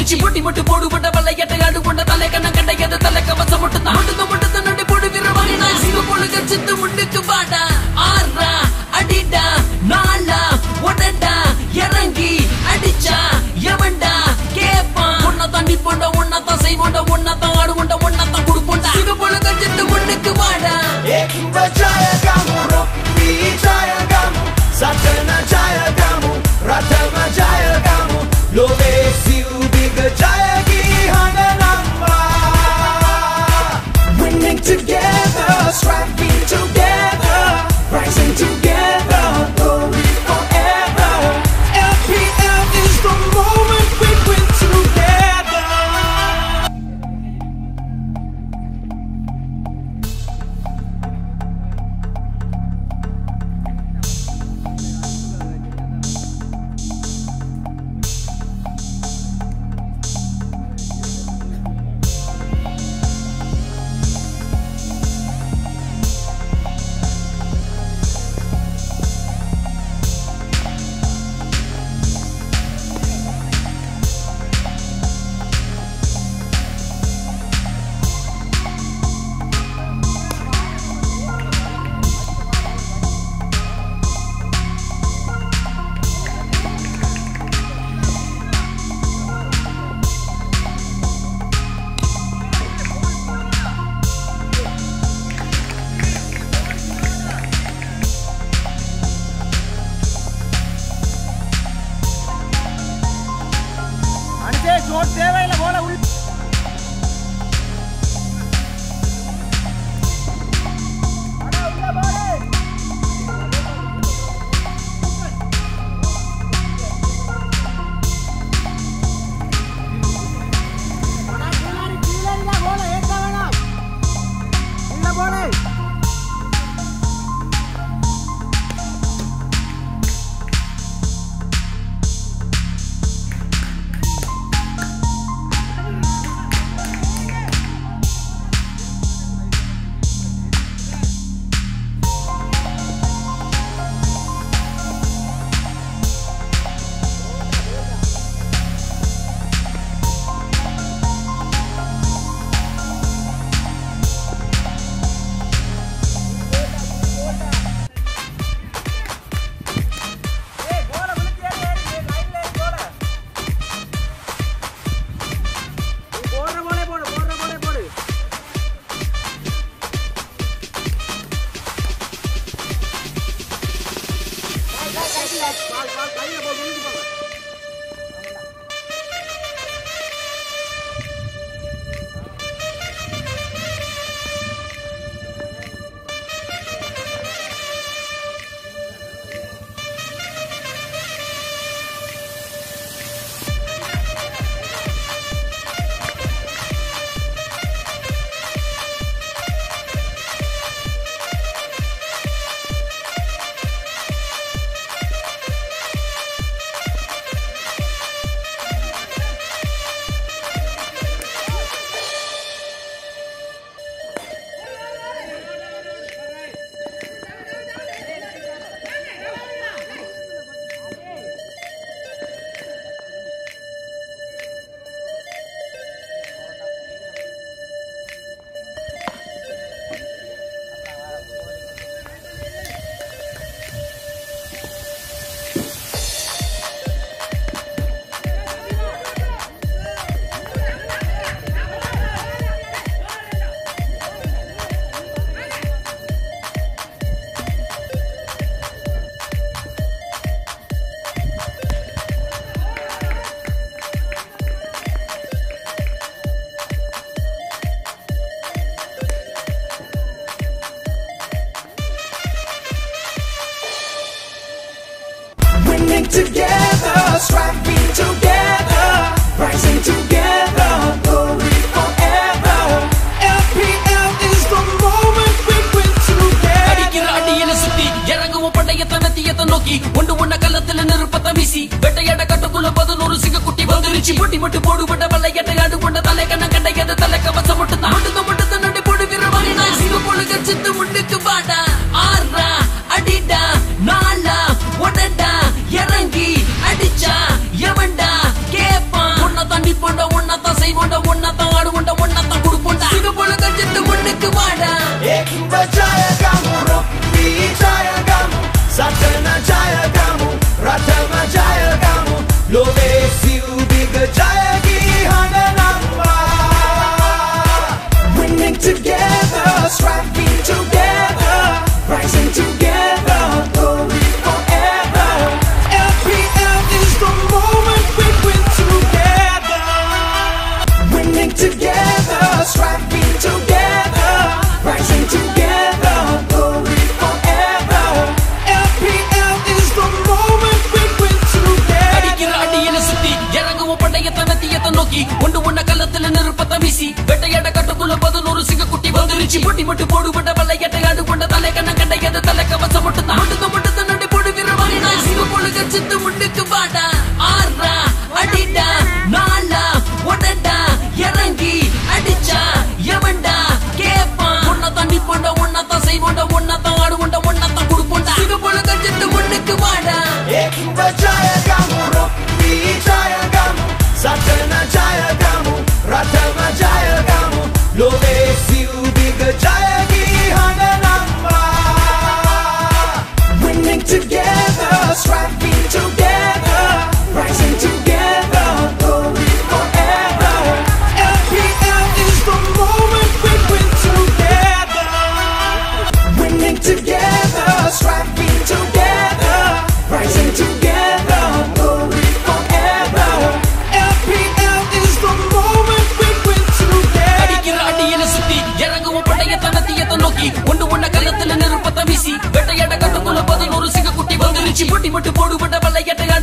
வந்துருச்சு பொட்டி மட்டும் போடுபட்ட வளையட்டை ஆடு கொண்ட தலை கண்ண கண்டையது தலை கவசம் மட்டும் தான் மட்டும் மட்டும் நடி போடு வீர வாங்கினா சிவ போல கச்சித்து முன்னுக்கு வாடா ஆறா அடிடா நாளா உடண்டா இறங்கி அடிச்சா எவன்டா கேப்பான் உன்னை தாண்டி போண்ட உன்னதான் செய்வோண்ட உன்னதான் ஆடுவோண்ட உன்னதான் கொடுப்போண்டா சிவ போல கச்சித்து முன்னுக்கு வாடா Ekimba Jayagamu, Rocky Jayagamu, Satana Jayagamu, Ratama Jayagamu, Love Siu Big Jayagi Hananamba. Winning together, striving together, rising together, glory forever. LPL is the moment we win together. Winning together, striving together, rising together, glory forever. LPL is the moment we win together. அடிக்கிற அடியில சுத்தி இறங்குவோம் பண்டையத்தை நத்தியத்தை நோக்கி ஒன்று ஒன்ன கள்ளத்துல நெருப்பத்தை வீசி வெட்டையாட கட்டுக்குள்ள பதினோரு சிங்க குட்டி வந்துருச்சு பொட்டி மட்டும் போடுபட்ட வளையட்டை ஆடு கொண்ட தலை கண்ண கண்டையது தலை கவசம் மட்டும் தான் மட்டும் மட்டும் நடி போடு வீர வாங்கினா சிவ போல கச்சித்து முன்னுக்கு வாடா ஆறா அடிடா நாளா உடண்டா இறங்கி அடிச்சா எவன்டா கேப்பான் உன்னை தாண்டி போண்ட வந்துருச்சு பொட்டி மட்டும் போடுபட்ட விளையாட்டு ஆடு கொண்ட தலை கண்ண கண்டையது தலை கவசம் மட்டும் தான் மட்டும் மட்டும் தன்னுடைய பொடு வீரவாணிடா சிவ பொழுக சித்து முண்டுக்கு பாடா ஆறா அடிடா நாளா உடடா இறங்கி அடிச்சா எவன்டா கேப்பான் உன்னை தண்ணி போண்ட உன்னத்தான் செய்வோண்ட உன்னத்தான் ஆடுவோண்ட உன்னத்தான் குடுப்போண்டா சிவ பொழுக சித்து முண்டுக்கு வாடா Ekimba jaya gamu, Rocky jaya gamu, Satana jaya gamu, Ratama jaya gamu, Lode Silviga jaya gi hananamba. Winning together, striving together, rising together, glory forever. LPL is the moment we win together. Winning together, striving together, rising together, glory forever. LPL is the moment we win together. அடிக்கிற அடியில சுத்தி இறங்கவும் படைய தனத்தியத்தை நோக்கி ஒன்று ஒண்ண கள்ளத்துல நெருப்பத்தை வீசி வெட்டையாட கட்டுக்குள்ள பதினோரு சிங்க குட்டி வந்துருச்சு பொட்டி மட்டும் போடுபட்ட விளையாட்டு